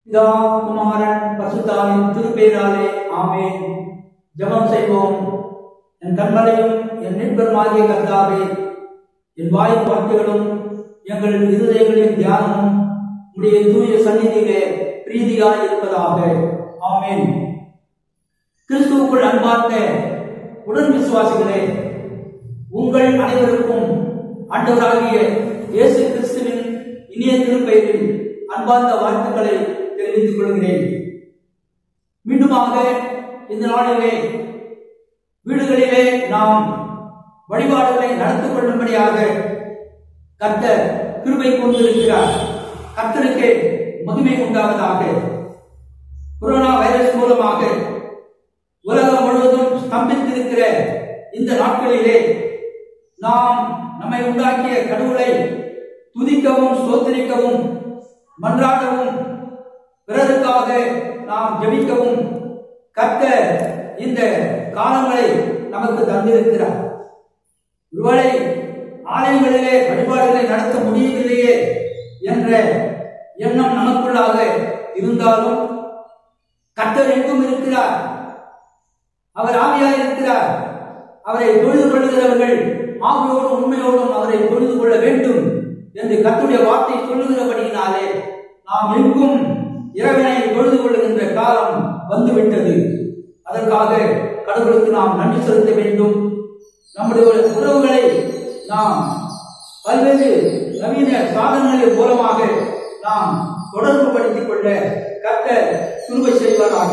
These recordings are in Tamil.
பிதா குமாரன் பசுத்தாவின் திருப்பேராலே ஆமென் ஜெபம் செய்வோம் என் கண்மலையும் என் மீட்பருமாகிய கர்த்தாவே என் வாய் வார்த்தைகளும் எங்கள் இருதயங்களின் தியானமும் உடைய தூய சந்நிதியிலே பிரீதியாய் இருப்பதாக ஆமென் கிறிஸ்துவுக்குள் அன்பார்ந்த உடன் விசுவாசிகளே உங்கள் அனைவருக்கும் ஆண்டவராகிய இயேசு கிறிஸ்துவின் இனிய திருப்பெயரில் அன்பார்ந்த வாழ்த்துக்களை தெரிவித்துக் கொள்கிறேன் மீண்டுமாக இந்த நாளிலே வீடுகளிலே நாம் வழிபாடுகளை நடத்திக் கொள்ளும்படியாக கர்த்தர் கிருபை கொண்டிருக்கிறார் கர்த்தருக்கு மகிமை உண்டாவதாக கொரோனா வைரஸ் மூலமாக உலகம் முழுவதும் ஸ்தம்பித்திருக்கிற இந்த நாட்களிலே நாம் நம்மை உண்டாக்கிய கடவுளை துதிக்கவும் சோதரிக்கவும் மன்றாடவும் பிறருக்காக நாம் ஜெபிக்கவும் கத்த இந்த காலங்களை நமக்கு தந்திருக்கிறார் ஒருவேளை ஆலயங்களிலே வழிபாடுகளை நடத்த முடியவில்லையே என்ற எண்ணம் நமக்குள்ளாக இருந்தாலும் கர்த்தர் எங்கும் இருக்கிறார் அவர் ஆவியாய் இருக்கிறார் அவரை தொழுது கொள்ளுகிறவர்கள் ஆவியோடும் உண்மையோடும் அவரை தொழுது கொள்ள வேண்டும் என்று கர்த்தருடைய வார்த்தை சொல்லுகிறபடியினாலே நாம் எங்கும் இறைவனை தொழுது கொள்ளுகின்ற காலம் வந்துவிட்டது அதற்காக கடவுளுக்கு நாம் நன்றி செலுத்த வேண்டும் நம்முடைய உறவுகளை நாம் பல்வேறு நவீன சாதனங்களின் மூலமாக நாம் தொடர்பு படுத்திக் கொள்ள கத்த சுருவை செய்வாராக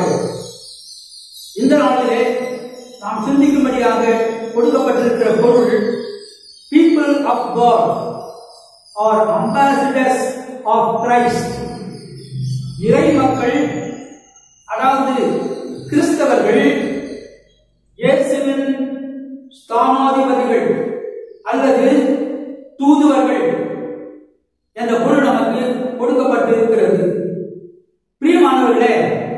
இந்த நாளிலே நாம் சிந்திக்கும்படியாக கொடுக்கப்பட்டிருக்கிற பொருள் people of God are ambassadors of Christ இறை மக்கள் அதாவது கிறிஸ்தவர்கள் இயேசுவின் ஸ்தானாதிபதிகள் அல்லது தூதுவர்கள் என்ற பொருள் நமக்கு கொடுக்கப்பட்டிருக்கிறது பிரியமானவர்களே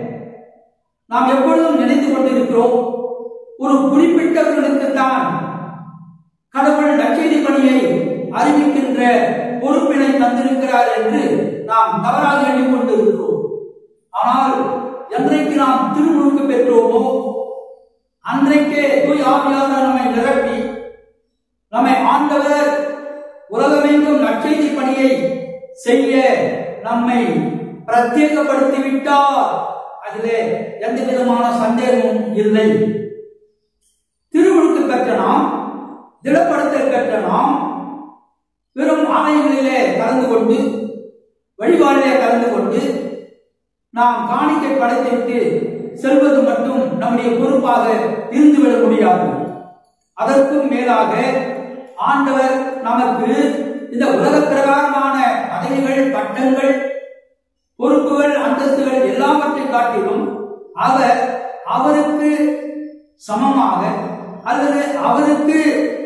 நாம் எப்பொழுதும் நினைத்துக் கொண்டிருக்கிறோம் ஒரு குறிப்பிட்டவர்களுக்கு தான் கடவுள் நற்செய்தி பணியை அறிவிக்கின்ற பொறுப்பினை தந்திருக்கிறார் என்று நாம் தவறாக எண்ணிக்கொண்டிருக்கிறோம் ஆனால் என்றைக்கு நாம் திருமுழுக்கு பெற்றோமோ அன்றைக்கே தூய் ஆவியாளர் நம்மை நிரப்பி நம்மை ஆண்டவர் உலகமெங்கும் நற்செய்தி பணியை செய்ய நம்மை பிரத்யேகப்படுத்தி விட்டார் அதிலே எந்த விதமான சந்தேகமும் இல்லை திருமுழுக்கு பெற்ற நாம் திடப்படுத்தல் பெற்ற நாம் வெறும் ஆலயங்களிலே கலந்து கொண்டு வழிபாடிலே கலந்து கொண்டு நாம் காணிக்கை படைத்துவிட்டு செல்வது மட்டும் நம்முடைய பொறுப்பாக இருந்துவிட முடியாது அதற்கும் மேலாக ஆண்டவர் நமக்கு இந்த உலக பிரகாரமான பதவிகள் பட்டங்கள் பொறுப்புகள் அந்தஸ்துகள் எல்லாவற்றை காட்டிலும் அவர் அவருக்கு சமமாக அல்லது அவருக்கு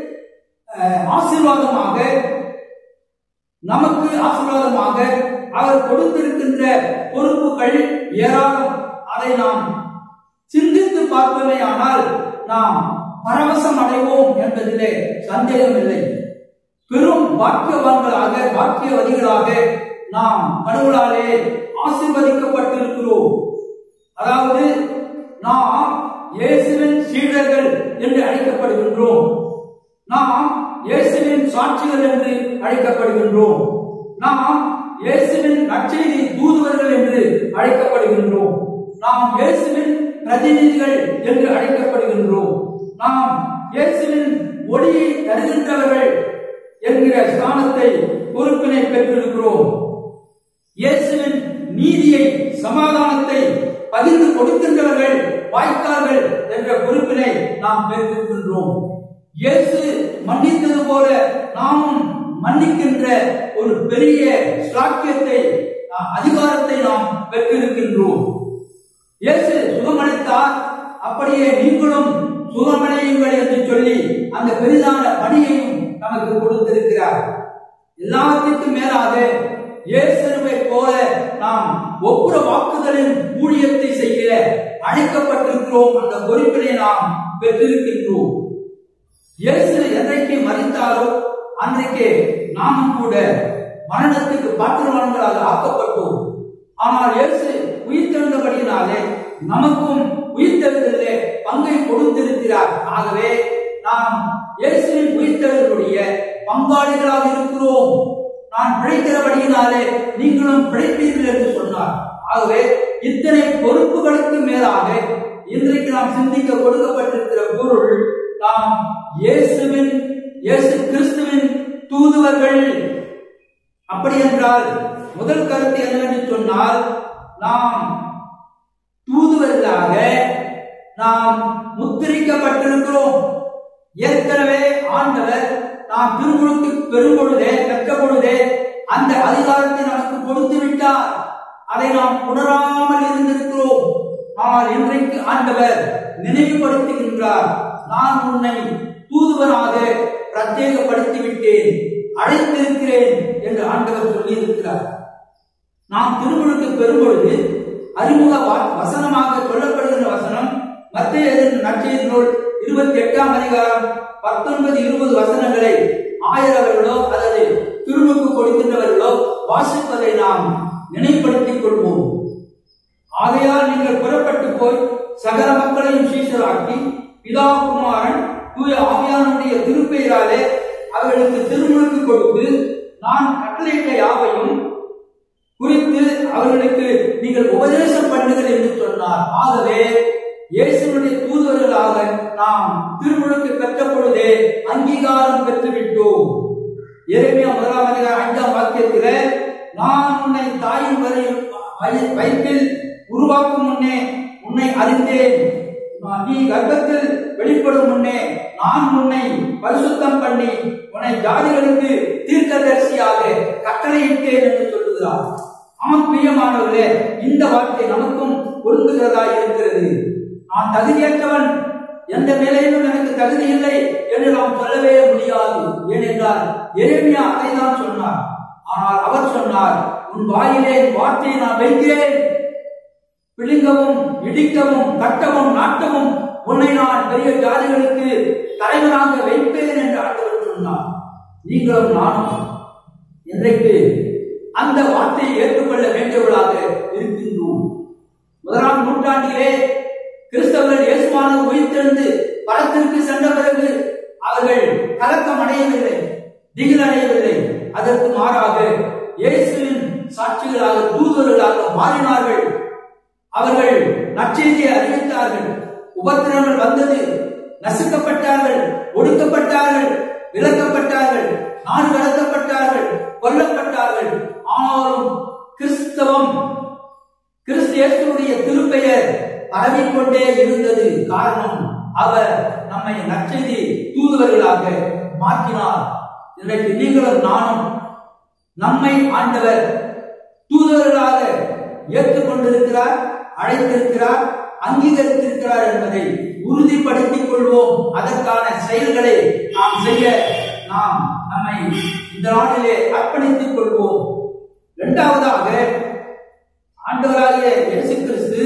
ஆசீர்வாதமாக நமக்கு ஆசீர்வாதமாக அவர் கொடுத்திருக்கின்ற பொறுப்புகள் ஏராளம் அதை நாம் சிந்தித்து பார்ப்போமே ஆனால் நாம் பரவசம் அடைவோம் என்பதிலே சந்தேகம் இல்லை பெரும் வாக்கியவான்களாக வாக்கியவதிகளாக நாம் கடவுளாலே ஆசிர்வதிக்கப்பட்டிருக்கிறோம் அதாவது நாம் இயேசுவின் சீடர்கள் என்று அழைக்கப்படுகின்றோம் நாம் இயேசுவின் சாட்சிகள் என்று அழைக்கப்படுகின்றோம் நாம் இயேசுவின் நற்செய்தி தூதுவர்கள் என்று அழைக்கப்படுகின்றோம் நாம் இயேசுவின் பிரதிநிதிகள் என்று அழைக்கப்படுகின்றோம் நாம் இயேசுவின் ஒளியை தருகின்றவர்கள் என்கிற ஸ்தானத்தை பொறுப்பினை பெற்றிருக்கிறோம் இயேசுவின் நீதியை சமாதானத்தை பகிர்ந்து கொடுக்கின்றவர்கள் வாய்க்கால்கள் என்ற பொறுப்பினை நாம் பெற்றிருக்கின்றோம் இயேசு மன்னித்தது போல நாமும் மன்னிக்கின்ற ஒரு பெரிய சாக்கியத்தை அதிகாரத்தை நாம் பெற்றிருக்கின்றோம் இயேசு சுகமளித்தார் அப்படியே நீங்களும் சுகமடையுங்கள் என்று சொல்லி அந்த பெரிதான பணியையும் நமக்கு கொடுத்திருக்கிறார் எல்லாத்திற்கும் மேலாக இயேசுவை போல நாம் ஒவ்வொரு வாக்குதலின் ஊழியத்தை செய்ய அழைக்கப்பட்டிருக்கிறோம் அந்த பொறுப்பினை நாம் பெற்றிருக்கின்றோம் இயேசு என்றைக்கு மறித்தாரோ அன்றைக்கே நாமும் கூட மரணத்துக்கு பாத்திரமானவர்களாக ஆக்கப்பட்டோம் ஆனால் இயேசு உயிர்த்தெழுந்தபடியினாலே நமக்கும் உயிர்த்தெழுதலே பங்கை கொடுத்திருக்கிறார் ஆகவே நாம் இயேசுவின் உயிர்த்தெழுதலுடைய பங்காளிகளாக இருக்கிறோம் நான் பிழைக்கிறபடியினாலே நீங்களும் பிழைப்பீர்கள் என்று சொன்னார் ஆகவே இத்தனை பொறுப்புகளுக்கு மேலாக இன்றைக்கு நாம் சிந்திக்க கொடுக்கப்பட்டிருக்கிற பொருள் நாம் இயேசுவின் இயேசு கிறிஸ்துவின் தூதுவர்கள் அப்படி என்றால் முதல் கருத்து என்னவென்று சொன்னால் நாம் தூதுவர்களாக நாம் முத்திரிக்கப்பட்டிருக்கிறோம் ஏற்கனவே ஆண்டவர் நாம் திருமுழுக்கு பெறும் பொழுதே பெற்ற பொழுதே அந்த அதிகாரத்தை நமக்கு கொடுத்து விட்டார் அதை நாம் உணராமல் இருந்திருக்கிறோம் ஆனால் இன்றைக்கு ஆண்டவர் நினைவுபடுத்துகின்றார் நான் உன்னை தூதுவனாக பிரத்யேகப்படுத்தி விட்டேன் அழைத்திருக்கிறேன் என்று ஆண்டவர் சொல்லியிருக்கிறார் நாம் திருமுழுக்கு பெறும் பொழுது அறிமுக வா- வசனமாக சொல்லப்படுகின்ற வசனம் மத்திய நற்செய்தி நூல் இருபத்தி எட்டாம் அதிகாரம் பத்தொன்பது இருபது வசனங்களை ஆயரவர்களோ அல்லது திருமுழுக்கு கொடுக்கின்றவர்களோ வாசிப்பதை நாம் நினைப்படுத்திக் கொள்வோம் ஆகையால் நீங்கள் புறப்பட்டு போய் சகல மக்களையும் சீஷராக்கி பிதா குமாரன் தூய ஆவியானுடைய திருப்பெயராலே அவர்களுக்கு திருமுழுக்கு கொடுத்து நான் கட்டளையிட்ட யாவையும் குறித்து அவர்களுக்கு நீங்கள் உபதேசம் பண்ணுங்கள் என்று சொன்னார் ஆகவே இயேசுடைய தூதர்களாக நாம் திருமுழுக்கு பெற்ற பொழுதே அங்கீகாரம் பெற்றுவிட்டோம் எரேமியா முதலாம் அதிகாரம் ஐந்தாம் வாக்கியத்திலே நான் உன்னை தாயின் வரையில் வய- வயிற்றில் உருவாக்கும் முன்னே உன்னை அறிந்தேன் நான் நீ கர்ப்பத்தில் வெளிப்படும் முன்னே நான் உன்னை பரிசுத்தம் பண்ணி உன்னை ஜாதிகளுக்கு தீர்க்கதரிசியாக கட்டளையிட்டேன் என்று சொல்லுகிறார் ஆம் பிரியமானவர்களே இந்த வார்த்தை நமக்கும் பொருந்துகிறதா இருக்கிறது நான் தகுதியற்றவன் எந்த நிலையிலும் எனக்கு தகுதி இல்லை என்று நாம் சொல்லவே முடியாது ஏனென்றால் எரேமியா அதை தான் சொன்னார் ஆனால் அவர் சொன்னார் உன் வாயிலே என் வார்த்தையை நான் வைக்கிறேன் பிழிங்கவும் இடிக்கவும் கட்டவும் நாட்டவும் உன்னை நான் பெரிய ஜாதிகளுக்கு தலைவனாக வைப்பேன் என்று ஆண்டவர் சொன்னார் நீங்களும் நானும் இன்றைக்கு அந்த வார்த்தையை ஏற்றுக்கொள்ள வேண்டியவர்களாக இருக்கின்றோம் முதலாம் நூற்றாண்டிலே கிறிஸ்தவர்கள் இயேசுவானவர் உயிர்த்தெழுந்து பலத்திற்கு சென்ற பிறகு அவர்கள் கலக்கம் அடையவில்லை திகில் அடையவில்லை அதற்கு மாறாக இயேசுவின் சாட்சிகளாக தூதர்களாக மாறினார்கள் அவர்கள் நற்செய்தியை அறிவித்தார்கள் உபத்திரங்கள் வந்தது நசுக்கப்பட்டார்கள் ஒடுக்கப்பட்டார்கள் விலக்கப்பட்டார்கள் நாடு கடத்தப்பட்டார்கள் கொல்லப்பட்டார்கள் ஆனாலும் கிறிஸ்தவம் கிறிஸ்து இயேசுடைய திருப்பெயர் பரவிக்கொண்டே இருந்தது காரணம் அவர் நம்மை நற்செய்தி தூதுவர்களாக மாற்றினார் இன்றைக்கு நீங்களும் நானும் நம்மை ஆண்டவர் தூதுவர்களாக ஏற்றுக்கொண்டிருக்கிறார் அழைத்திருக்கிறார் அங்கீகரித்திருக்கிறார் என்பதை உறுதிப்படுத்திக் கொள்வோம் அதற்கான செயல்களை நாம் செய்ய நாம் நம்மை இந்த நாளிலே அர்ப்பணித்துக் கொள்வோம் இரண்டாவதாக ஆண்டவராகிய இயேசு கிறிஸ்து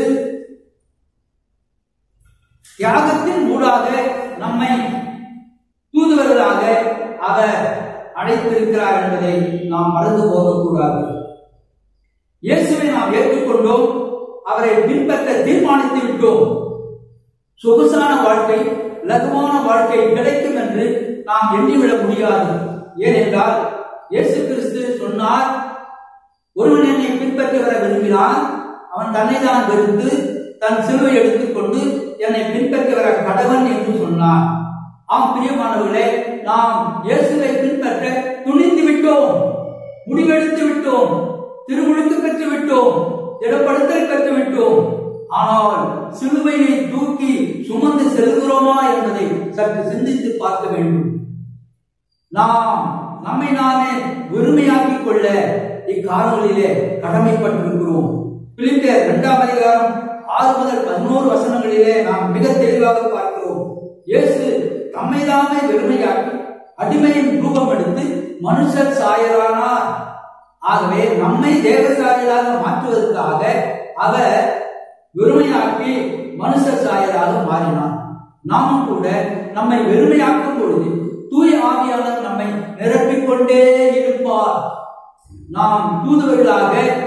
தியாகத்தின் மூலாக நம்மை தூதுவர்களாக அவர் அழைத்திருக்கிறார் என்பதை நாம் மறந்து போகக்கூடாது இயேசுவை நாம் ஏற்றுக்கொண்டோம் அவரை பின்பற்ற தீர்மானித்து விட்டோம் சொகுசான வாழ்க்கை லகுவான வாழ்க்கை கிடைக்கும் என்று நாம் எண்ணிவிட முடியாது ஏனென்றால் இயேசு கிறிஸ்து சொன்னார் ஒருவன் என்னை பின்பற்றி வர விரும்பினால் அவன் தன்னை தான் வெறுத்து தன் சிலுவை எடுத்துக்கொண்டு என்னை பின்பற்றி வர கடவன் என்று சொன்னார் ஆம் பிரியமானவர்களே நாம் இயேசுவை பின்பற்ற துணிந்து விட்டோம் முடிவெடுத்து விட்டோம் திருமுழுக்கு பெற்று விட்டோம் திடப்படுத்தல் பெற்று விட்டோம் ஆனால் சிலுவையை தூக்கி சுமந்து செல்கிறோமா என்பதை சற்று சிந்தித்து பார்க்க வேண்டும் நாம் நம்மை நாமே வெறுமையாக்கிக் கொள்ள இக்காலங்களிலே கடமைப்பட்டிருக்கிறோம் பிலிப்பியர் இரண்டாம் அதிகாரம் ஆறு முதல் பதினோரு வசனங்களிலே நாம் மிக தெளிவாக பார்க்கிறோம் இயேசு தம்மை தாமே வெறுமையாக்கி அடிமையின் ரூபம் எடுத்து மனுஷர் சாயரானார் ஆகவே நம்மை தேவசாயலாக மாற்றுவதற்காக அவர் வெறுமையாக்கி மனுஷர் சாயலாக மாறினார் நாமும் கூட நம்மை வெறுமையாக்கும் பொழுது தூய ஆவியாளர் நம்மை நிரப்பிக் கொண்டே இருப்பார் நாம் தூதுவர்களாக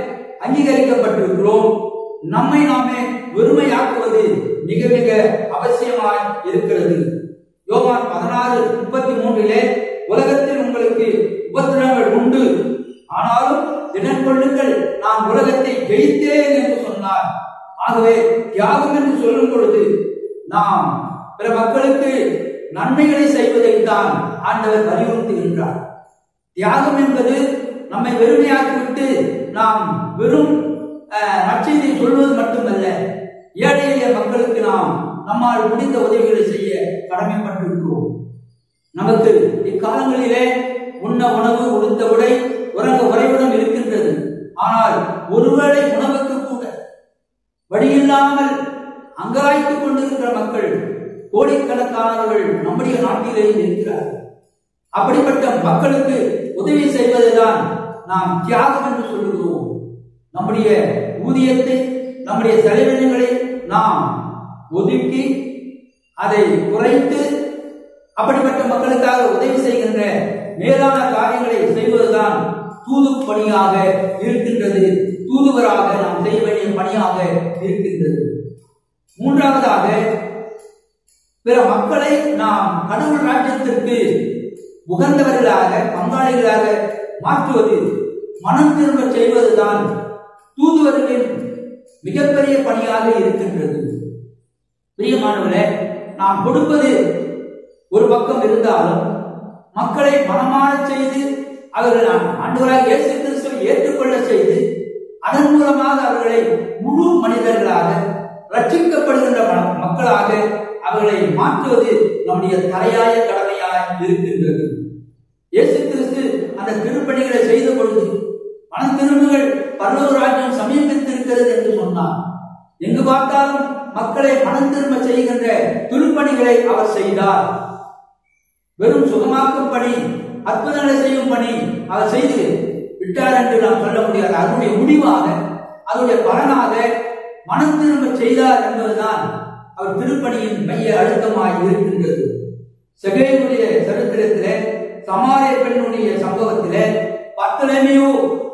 அங்கீகரிக்கப்பட்டிருக்கிறோம் நம்மை நாமே வெறுமையாக்குவது மிக மிக அவசியமாய் இருக்கிறது யோவான் பதினாறு முப்பத்தி மூன்றிலே உலகத்தில் உங்களுக்கு உபத்திரங்கள் உண்டு ஆனாலும் திடன் கொள்ளுங்கள் நான் உலகத்தை ஜெயித்தேன் என்று சொன்னார் ஆகவே தியாகம் என்று சொல்லும் பொழுது நாம் பிற மக்களுக்கு நன்மைகளை செய்வதை தான் ஆண்டவர் வலியுறுத்துகின்றார் தியாகம் என்பது நம்மை வெறுமையாக்கிவிட்டு நாம் வெறும் அஹ், நற்செய்தியை சொல்வது மட்டுமல்ல ஏழை எளிய மக்களுக்கு நாம் நம்மால் முடிந்த உதவிகளை செய்ய கடமைப்பட்டிருக்கிறோம் நமக்கு இக்காலங்களிலே உண்ண உணவு உடுத்த உடை உறங்க உறைவிடம் இருக்கின்றது ஆனால் ஒருவேளை உணவுக்கு கூட வழியில்லாமல் அங்காய்த்துக் கொண்டிருக்கிற மக்கள் கோடிக்கணக்கானவர்கள் நம்முடைய நாட்டிலே இருக்கிறார்கள் அப்படிப்பட்ட மக்களுக்கு உதவி செய்வதுதான் நாம் தியாகம் என்று சொல்லுகிறோம் நம்முடைய ஊதியத்தை நம்முடைய செலவினங்களை நாம் ஒதுக்கி அதை குறைத்து அப்படிப்பட்ட மக்களுக்காக உதவி செய்கின்ற மேலான காரியங்களை செய்வதுதான் தூது பணியாக இருக்கின்றது தூதுவராக நாம் செய்ய வேண்டிய பணியாக இருக்கின்றது மூன்றாவதாக பிற மக்களை நாம் கடவுள் ராஜ்யத்திற்கு உகந்தவர்களாக பங்காளிகளாக மாற்றுவது மனம் திரும்ப செய்வதுதான் தூதுவர்களின் மிகப்பெரிய பணியாக இருக்கின்றது பிரியமானவர்களே நாம் கொடுப்பது ஒரு பக்கம் இருந்தாலும் மக்களை மனமாறச் செய்து அவர்கள் ஆண்டவராக இயேசு கிறிஸ்துவை ஏற்றுக்கொள்ள செய்து அதன் மூலமாக அவர்களை முழு மனிதர்களாக ரட்சிக்கப்படுகின்ற ம- மக்களாக அவர்களை மாற்றுவது நம்முடைய தலையாய கடமையாய் இருக்கின்றது இயேசு கிறிஸ்து அந்த திருப்பணிகளை செய்த பொழுது மனம் திரும்புகள் பரலோக ராஜ்யம் சமீபித்திருக்கிறது என்று சொன்னார் எங்கு பார்த்தாலும் மக்களை மனம் திரும்ப செய்கின்ற திருப்பணிகளை அவர் செய்தார் வெறும் சுகமாக்கும் பணி அற்புதங்களை செய்யும் பணி அவர் செய்து விட்டார் என்று நாம் சொல்ல முடியாது அதனுடைய முடிவாக அதனுடைய பலனாக மனம் திரும்ப செய்தார் என்பதுதான் அவர் திருப்பணியின் மைய அழுத்தமாய் இருக்கின்றது செகேனுடைய சரித்திரத்திலே சமாரிய பெண்ணுடைய சம்பவத்திலே பத்தலமையோ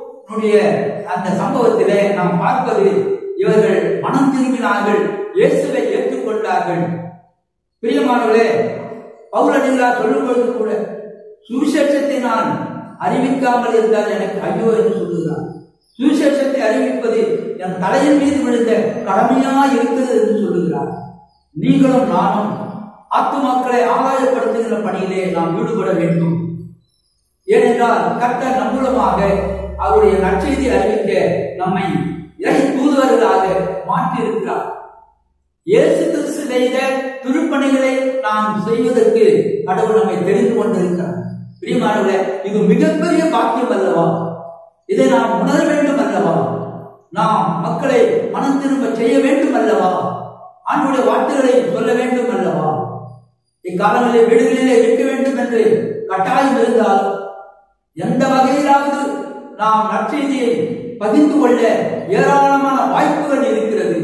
அந்த சம்பவத்திலே நாம் பார்ப்பது இவர்கள் மனம் திரும்பினார்கள் இயேசுவை ஏற்றுக்கொண்டார்கள் பிரியமானவர்களே பவுலடிகளார் சொல்லும் பொழுது கூட சுவிசேஷத்தை நான் அறிவிக்காமல் இருந்தால் எனக்கு ஐயோ என்று சொல்லுகிறார் சுவிசேஷத்தை அறிவிப்பது என் தலையின் மீது விழுந்த கடமையா இருக்கிறது என்று சொல்லுகிறார் நீங்களும் நானும் ஆத்துமாக்களை ஆதாயப்படுத்துகிற பணியிலே நாம் ஈடுபட வேண்டும் ஏனென்றால் கர்த்தர் நம் மூலமாக அவருடைய நற்செய்தி அறிவிக்க நம்மை இறை தூதுவர்களாக மாற்றியிருக்கிறார் இயேசு கிறிஸ்து செய்த திருப்பணிகளை நாம் செய்வதற்கு கடவுள் நம்மை தெரிந்து கொண்டிருக்கிறார் பிரியமானவர்களே இது மிகப்பெரிய பாக்கியம் அல்லவா இதை நாம் உணர வேண்டும் அல்லவா நாம் மக்களை மனம் திரும்ப செய்ய வேண்டும் அல்லவா ஆண்டுடைய வார்த்தைகளை சொல்ல வேண்டும் அல்லவா இக்காலங்களில் வீடுகளிலே இருக்க வேண்டும் என்று கட்டாயம் இருந்தால் எந்த வகையிலாவது நாம் நற்செய்தியை பகிர்ந்து கொள்ள ஏராளமான வாய்ப்புகள் இருக்கிறது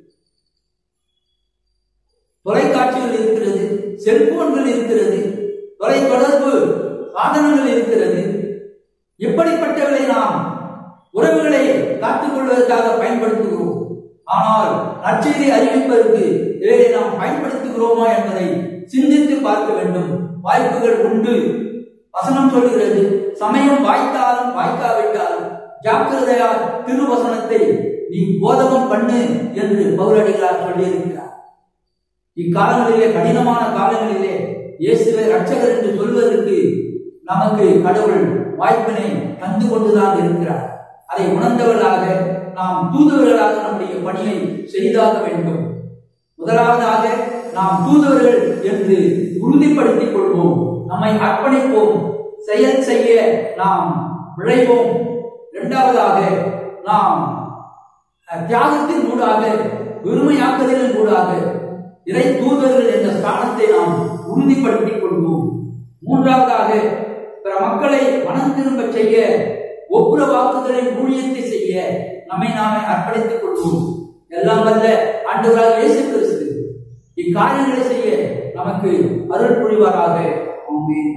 தொலைக்காட்சிகள் இருக்கிறது செல்போன்கள் இருக்கிறது தொலைத்தொடர்பு சாதனங்கள் இருக்கிறது இப்படிப்பட்டவர்களை நாம் உறவுகளை காத்துக் கொள்வதற்காக பயன்படுத்துகிறோம் ஆனால் நற்செய்தி அறிவிப்பதற்கு இதை நாம் பயன்படுத்துகிறோமா என்பதை சிந்தித்து பார்க்க வேண்டும் வாய்ப்புகள் உண்டு வசனம் சொல்கிறது சமயம் வாய்த்தாலும் வாய்க்காவிட்டாலும் ஜாக்கிரதையா திருவசனத்தை நீ போதகம் பண்ணு என்று பௌரடிகளார் சொல்லியிருக்கிறார் இக்காலங்களிலே கடினமான காலங்களிலே இயேசுவை ரட்சகர் என்று சொல்வதற்கு நமக்கு கடவுள் வாய்ப்பினை தந்து கொண்டுதான் இருக்கிறார் அதை உணர்ந்தவர்களாக நாம் தூதுவர்களாக நம்முடைய பணியை செய்தாக வேண்டும் முதலாவதாக நாம் தூதுவர்கள் என்று உறுதிப்படுத்திக் கொள்வோம் நம்மை அர்ப்பணிப்போம் செயல் செய்ய நாம் விளைவோம் இரண்டாவதாக நாம் அஹ், தியாகத்தின் ஊடாக வெறுமையாக்குதலின் ஊடாக இறை தூதர்கள் என்ற ஸ்தானத்தை நாம் உறுதிப்படுத்திக் கொள்வோம் மூன்றாவதாக பிற மக்களை மனம் திரும்ப செய்ய ஒப்புர வாக்குகளின் ஊழியத்தை செய்ய நம்மை நாமே அர்ப்பணித்துக் கொள்வோம் எல்லாம் வல்ல ஆண்டவராக இயேசு கிறிஸ்து இக்காரியங்களை செய்ய நமக்கு அருள் புரிவாராக ஆமென்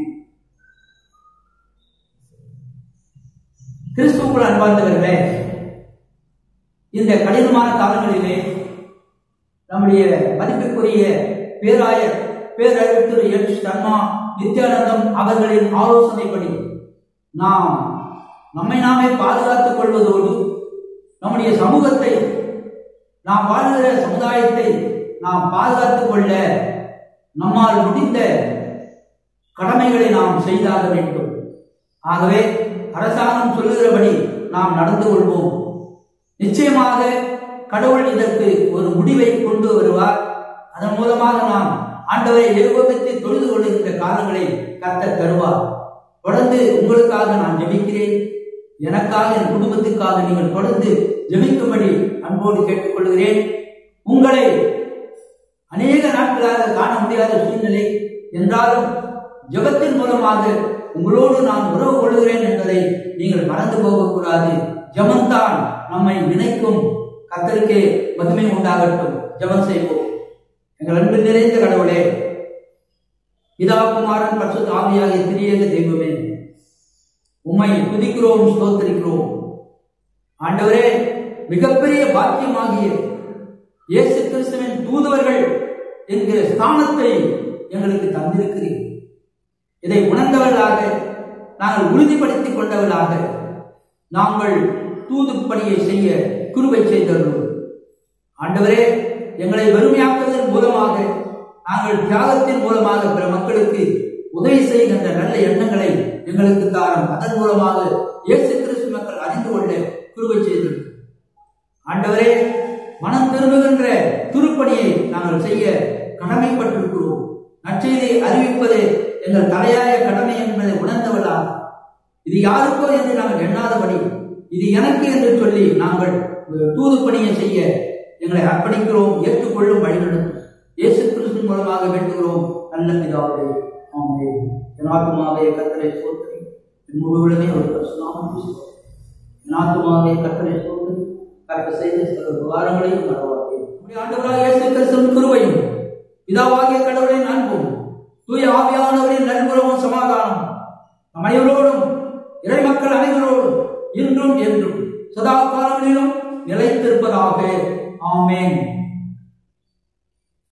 கிறிஸ்துவுக்குள் அன்பார்ந்தவர்களே இந்த கடினமான காலங்களிலே நம்முடைய மதிப்புக்குரிய பேராயர் பேரறிவு திரு என் சர்மா நித்யானந்தம் அவர்களின் ஆலோசனைப்படி நாம் நம்மை நாமே பாதுகாத்துக் கொள்வதோடு நம்முடைய சமூகத்தை நாம் வாழ்கிற சமுதாயத்தை நாம் பாதுகாத்துக் கொள்ள நம்மால் முடிந்த கடமைகளை நாம் செய்தாக வேண்டும் ஆகவே அரசாங்கம் சொல்லுகிறபடி நாம் நடந்து கொள்வோம் நிச்சயமாக கடவுள் இதற்கு ஒரு முடிவை கொண்டு வருவார் அதன் மூலமாக நாம் ஆண்டவரை ஏகோபித்து தொழுது கொள்ளுகின்ற காலங்களை கத்த தருவார் தொடர்ந்து உங்களுக்காக நான் ஜெபிக்கிறேன் எனக்காக என் குடும்பத்துக்காக நீங்கள் தொடர்ந்து ஜெபிக்கும்படி அன்போடு கேட்டுக்கொள்கிறேன் உங்களை அநேக நாட்களாக காண முடியாத சூழ்நிலை என்றாலும் ஜெபத்தின் மூலமாக உங்களோடு நான் உறவு கொள்கிறேன் என்பதை நீங்கள் மறந்து போகக்கூடாது ஜெபம்தான் நம்மை இணைக்கும் கத்தருக்கே மகிமை உண்டாகட்டும் ஜெபம் செய்வோம் எங்கள் அன்பு நிறைந்த கடவுளே பிதாகுமாரன் பரிசுத்த ஆவியாகிய திரியேக தெய்வமே உம்மை துதிக்கிறோம் ஸ்தோத்தரிக்கிறோம் ஆண்டவரே மிகப்பெரிய பாக்கியமாகிய இயேசு கிறிஸ்துவின் தூதுவர்கள் என்கிற ஸ்தானத்தை எங்களுக்கு தந்திருக்கிறீர் இதை உணர்ந்தவர்களாக நாங்கள் உறுதிப்படுத்திக் கொண்டவர்களாக நாங்கள் தூது பணியை செய்ய குருவை செய்தவர்கள் ஆண்டவரே எங்களை வெறுமையாக்குவதன் மூலமாக நாங்கள் தியாகத்தின் மூலமாக பிற மக்களுக்கு உதவி செய்கின்ற நல்ல எண்ணங்களை எங்களுக்கு தாரும் அதன் மூலமாக இயேசு கிறிஸ்து மக்கள் அறிந்து கொள்ள குருவை செய்தது ஆண்டவரே மனம் திரும்புகின்ற துருப்பணியை நாங்கள் செய்ய கடமைப்பட்டிருக்கிறோம் நற்செய்தியை அறிவிப்பதே எங்கள் தலையாய கடமை என்பதை உணர்ந்தவர்களா இது யாருக்கோ என்று நாங்கள் எண்ணாதபடி இது எனக்கு என்று சொல்லி நாங்கள் தூது பணியை செய்ய எங்களை அர்ப்பணிக்கிறோம் ஏற்றுக்கொள்ளும் வழிநடத்தும் இயேசு கிறிஸ்து மூலமாக வேண்டுகிறோம் நல்ல பிதாவே ஆமே என் ஆத்மாவே கத்தரை சோதனை என் முழுவதுமே ஒரு பரிசுநாமம் என் ஆத்மாவே கத்தரை சோதனை கற்க செய்த சில உபகாரங்களையும் மறவாதே ஆண்டவராக இயேசு கிறிஸ்துவின் கிருபையும் பிதாவாகிய கடவுளின் அன்பும் தூய ஆவியானவரின் நல்புறமும் சமாதானம் நம் அனைவரோடும் இறை மக்கள் அனைவரோடும் இன்றும் என்றும்